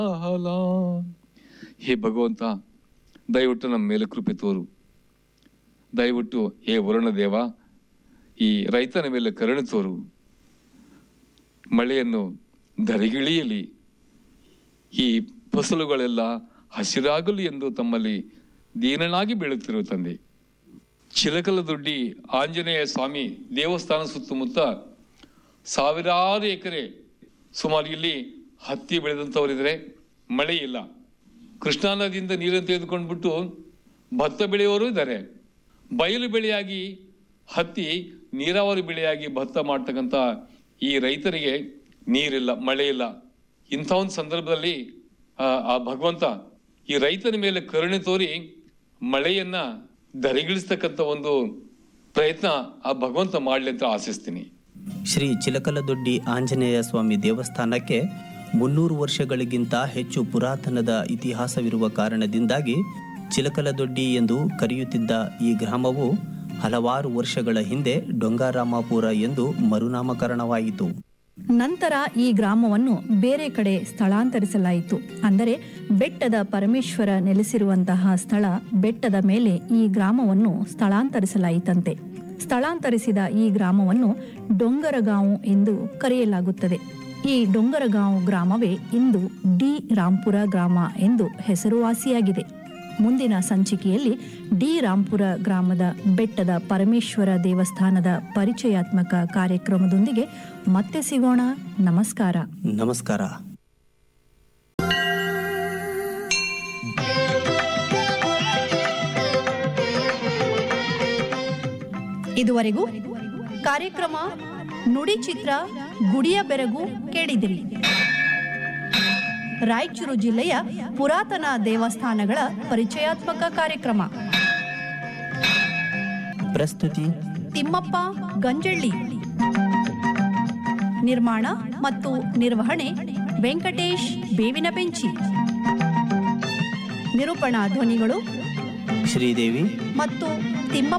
ಹಲ ಹೇ ಭಗವಂತ ದಯವಿಟ್ಟು ನಮ್ಮ ಮೇಲೆ ಕೃಪೆ ತೋರು ದಯವಿಟ್ಟು ಹೇ ವರುಣ ದೇವ ಈ ರೈತನ ಮೇಲೆ ಕರುಣೆ ತೋರು ಮಳೆಯನ್ನು ಧರೆಗಿಳಿಯಲಿ ಈ ಫಸಲುಗಳೆಲ್ಲ ಹಸಿರಾಗಲಿ ಎಂದು ತಮ್ಮಲ್ಲಿ ದೀನನಾಗಿ ಬೀಳುತ್ತಿರುವ ತಂದೆ ಚಿಲಕಲದೊಡ್ಡಿ ಆಂಜನೇಯ ಸ್ವಾಮಿ ದೇವಸ್ಥಾನ ಸುತ್ತಮುತ್ತ ಸಾವಿರಾರು ಎಕರೆ ಸುಮಾರು ಇಲ್ಲಿ ಹತ್ತಿ ಬೆಳೆದಂಥವರಿದ್ರೆ ಮಳೆ ಇಲ್ಲ ಕೃಷ್ಣಾ ನದಿಯಿಂದ ನೀರನ್ನು ತೆಗೆದುಕೊಂಡ್ಬಿಟ್ಟು ಭತ್ತ ಬೆಳೆಯೋರು ಇದ್ದಾರೆ ಬಯಲು ಬೆಳೆಯಾಗಿ ಹತ್ತಿ ನೀರಾವರಿ ಬೆಳೆಯಾಗಿ ಭತ್ತ ಮಾಡ್ತಕ್ಕಂಥ ಈ ರೈತರಿಗೆ ನೀರಿಲ್ಲ ಮಳೆ ಇಲ್ಲ ಇಂಥ ಒಂದು ಸಂದರ್ಭದಲ್ಲಿ ಆ ಆ ಭಗವಂತ ಈ ರೈತನ ಮೇಲೆ ಕರುಣೆ ತೋರಿ ಮಳೆಯನ್ನ ಧರೆಗಿಳಿಸ್ತಕ್ಕಂಥ ಒಂದು ಪ್ರಯತ್ನ ಆ ಭಗವಂತ ಮಾಡಲಿ ಅಂತ ಆಶಿಸ್ತೀನಿ ಶ್ರೀ ಚಿಲಕಲದೊಡ್ಡಿ ಆಂಜನೇಯ ಸ್ವಾಮಿ ದೇವಸ್ಥಾನಕ್ಕೆ ಮುನ್ನೂರು ವರ್ಷಗಳಿಗಿಂತ ಹೆಚ್ಚು ಪುರಾತನದ ಇತಿಹಾಸವಿರುವ ಕಾರಣದಿಂದಾಗಿ ಚಿಲಕಲದೊಡ್ಡಿ ಎಂದು ಕರೆಯುತ್ತಿದ್ದ ಈ ಗ್ರಾಮವು ಹಲವಾರು ವರ್ಷಗಳ ಹಿಂದೆ ಡೊಂಗಾರಾಮಾಪುರ ಎಂದು ಮರುನಾಮಕರಣವಾಯಿತು ನಂತರ ಈ ಗ್ರಾಮವನ್ನು ಬೇರೆ ಕಡೆ ಸ್ಥಳಾಂತರಿಸಲಾಯಿತು ಅಂದರೆ ಬೆಟ್ಟದ ಪರಮೇಶ್ವರ ನೆಲೆಸಿರುವಂತಹ ಸ್ಥಳ ಬೆಟ್ಟದ ಮೇಲೆ ಈ ಗ್ರಾಮವನ್ನು ಸ್ಥಳಾಂತರಿಸಲಾಯಿತಂತೆ ಸ್ಥಳಾಂತರಿಸಿದ ಈ ಗ್ರಾಮವನ್ನು ಡೊಂಗರಗಾಂವ್ ಎಂದು ಕರೆಯಲಾಗುತ್ತದೆ ಈ ಡೊಂಗರಗಾಂವ್ ಗ್ರಾಮವೇ ಇಂದು ಡಿ ರಾಂಪುರ ಗ್ರಾಮ ಎಂದು ಹೆಸರುವಾಸಿಯಾಗಿದೆ ಮುಂದಿನ ಸಂಚಿಕೆಯಲ್ಲಿ ಡಿ ರಾಂಪುರ ಗ್ರಾಮದ ಬೆಟ್ಟದ ಪರಮೇಶ್ವರ ದೇವಸ್ಥಾನದ ಪರಿಚಯಾತ್ಮಕ ಕಾರ್ಯಕ್ರಮದೊಂದಿಗೆ ಮತ್ತೆ ಸಿಗೋಣ ನಮಸ್ಕಾರ ನಮಸ್ಕಾರ ಇದುವರೆಗೂ ಕಾರ್ಯಕ್ರಮ ನುಡಿ ಚಿತ್ರ ಗುಡಿಯ ಬೆರಗು ಕೇಳಿದಿರಿ ರಾಯಚೂರು ಜಿಲ್ಲೆಯ ಪುರಾತನ ದೇವಸ್ಥಾನಗಳ ಪರಿಚಯಾತ್ಮಕ ಕಾರ್ಯಕ್ರಮ ಪ್ರಸ್ತುತಿ ತಿಮ್ಮಪ್ಪ ಗಂಜಳ್ಳಿ ನಿರ್ಮಾಣ ಮತ್ತು ನಿರ್ವಹಣೆ ವೆಂಕಟೇಶ್ ಬೇವಿನ ಬೆಂಚಿ ನಿರೂಪಣಾ ಧ್ವನಿಗಳು ಶ್ರೀದೇವಿ ಮತ್ತು ತಿಮ್ಮಪ್ಪ